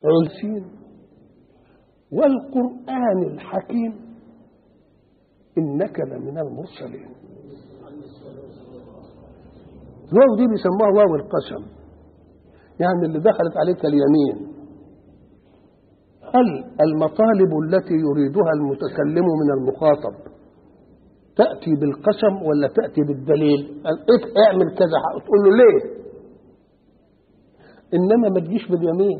عزين والقرآن الحكيم إنك لمن المرسلين الواو دي بيسموها واو القسم يعني اللي دخلت عليك اليمين هل المطالب التي يريدها المتكلم من المخاطب تأتي بالقسم ولا تأتي بالدليل اعمل كذا تقول له ليه إنما ما تجيش باليمين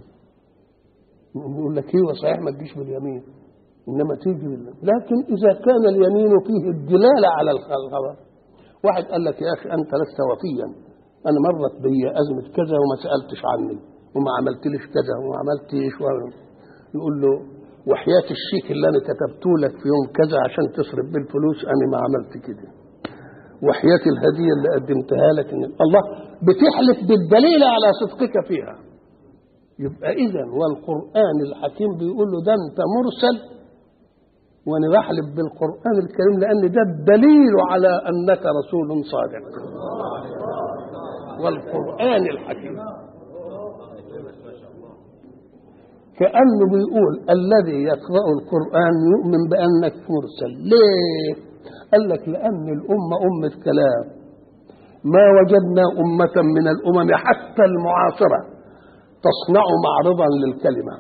يقول لك ايوه صحيح ما تجيش باليمين انما تيجي بالله لكن اذا كان اليمين فيه الدلاله على الخبر واحد قال لك يا اخي انت لست وفيا انا مرت بي ازمه كذا وما سالتش عني وما عملتليش كذا وما عملتش يقول له وحياة الشيك اللي انا كتبته لك في يوم كذا عشان تصرف بالفلوس انا ما عملت كده وحياة الهدية اللي قدمتها لك إن الله بتحلف بالدليل على صدقك فيها يبقى إذا والقرآن الحكيم بيقول له ده أنت مرسل وأنا بحلف بالقرآن الكريم لأن ده الدليل على أنك رسول صادق والقرآن الحكيم كأنه بيقول الذي يقرأ القرآن يؤمن بأنك مرسل ليه؟ قال لك لأن الأمة أمة كلام ما وجدنا أمة من الأمم حتى المعاصرة تصنع معرضا للكلمة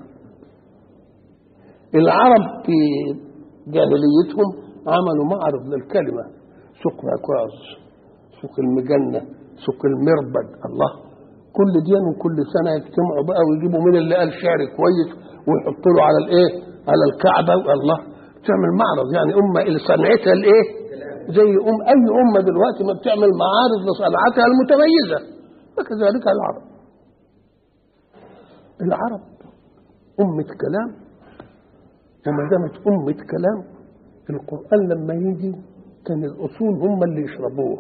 العرب في جاهليتهم عملوا معرض للكلمة سوق الأكواز سوق المجنة سوق المربد الله كل دين وكل سنة يجتمعوا بقى ويجيبوا من اللي قال شعر كويس ويحطوا له على الايه على الكعبة الله تعمل معرض يعني أمة اللي صنعتها الايه زي أم أي أمة دلوقتي ما بتعمل معارض لصنعتها المتميزة وكذلك العرب العرب أمة كلام وما دامت أمة كلام القرآن لما يجي كان الأصول هم اللي يشربوه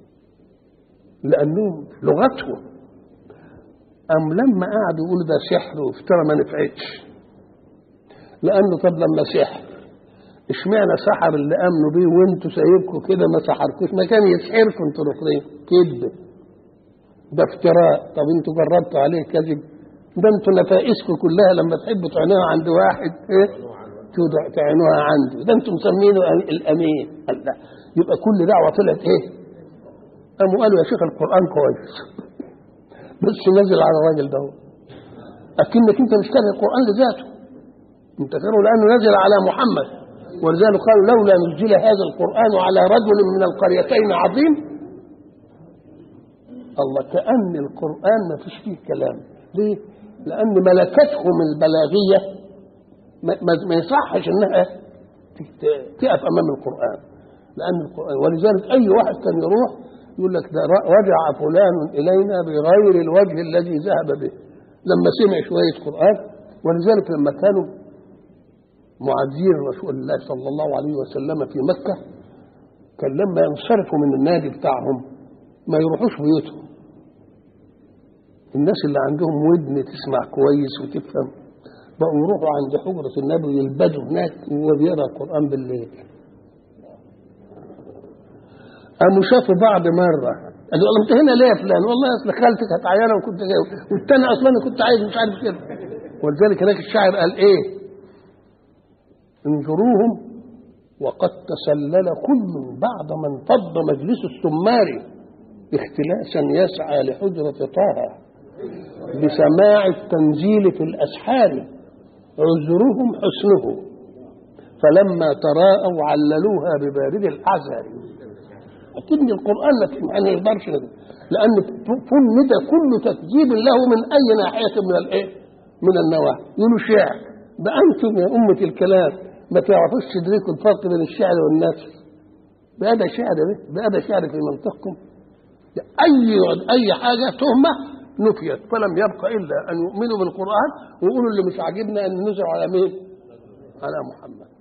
لأنهم لغتهم أم لما قعدوا يقولوا ده سحر وافترى ما نفعتش لأنه طب لما سحر اشمعنى سحر اللي امنوا بيه وانتوا سايبكم كده ما سحركوش ما كان يسحركم انتوا الاخرين كذب ده افتراء طب انتوا جربتوا عليه كذب ده انتوا نفائسكم كلها لما تحبوا تعينوها عند واحد ايه تعينوها عنده ده انتوا مسمينه الامين لا يبقى كل دعوه طلعت ايه قاموا قالوا يا شيخ القران كويس بس نزل على الراجل ده اكنك انت مش كاره القران لذاته انت كاره لانه نزل على محمد ولذلك قالوا لولا نزل هذا القرآن على رجل من القريتين عظيم الله كأن القرآن ما فيش فيه كلام ليه؟ لأن ملكتهم البلاغية ما يصحش إنها تقف أمام القرآن لأن القرآن ولذلك أي واحد كان يروح يقول لك ده رجع فلان إلينا بغير الوجه الذي ذهب به لما سمع شوية قرآن ولذلك لما كانوا معادين رسول الله صلى الله عليه وسلم في مكة كان لما ينصرفوا من النادي بتاعهم ما يروحوش بيوتهم الناس اللي عندهم ودن تسمع كويس وتفهم بقوا يروحوا عند حجرة النبي ويلبدوا هناك وهو بيقرا القرآن بالليل قاموا شافوا بعض مرة قالوا والله انت هنا ليه يا فلان؟ والله اصل خالتك كانت عيانة وكنت جاي والتاني اصلا انا كنت عايز مش عارف كده ولذلك هناك الشاعر قال ايه؟ انظروهم وقد تسلل كل بعد من فض مجلس السمار اختلاسا يسعى لحجرة طه بسماع التنزيل في الأسحار عذرهم حسنه فلما تراءوا عللوها ببارد الأعذار لكن القرآن ما يقدرش لأن فند كل تكذيب له من أي ناحية من الإيه؟ من النواحي يقولوا شعر ده أنتم يا أمة الكلام ما تعرفوش تدركوا الفرق بين الشعر والنثر بقى ده شعر ده بقى ده شعر في منطقكم اي اي حاجه تهمه نفيت فلم يبق الا ان يؤمنوا بالقران ويقولوا اللي مش عاجبنا ان ننزل على مين؟ على محمد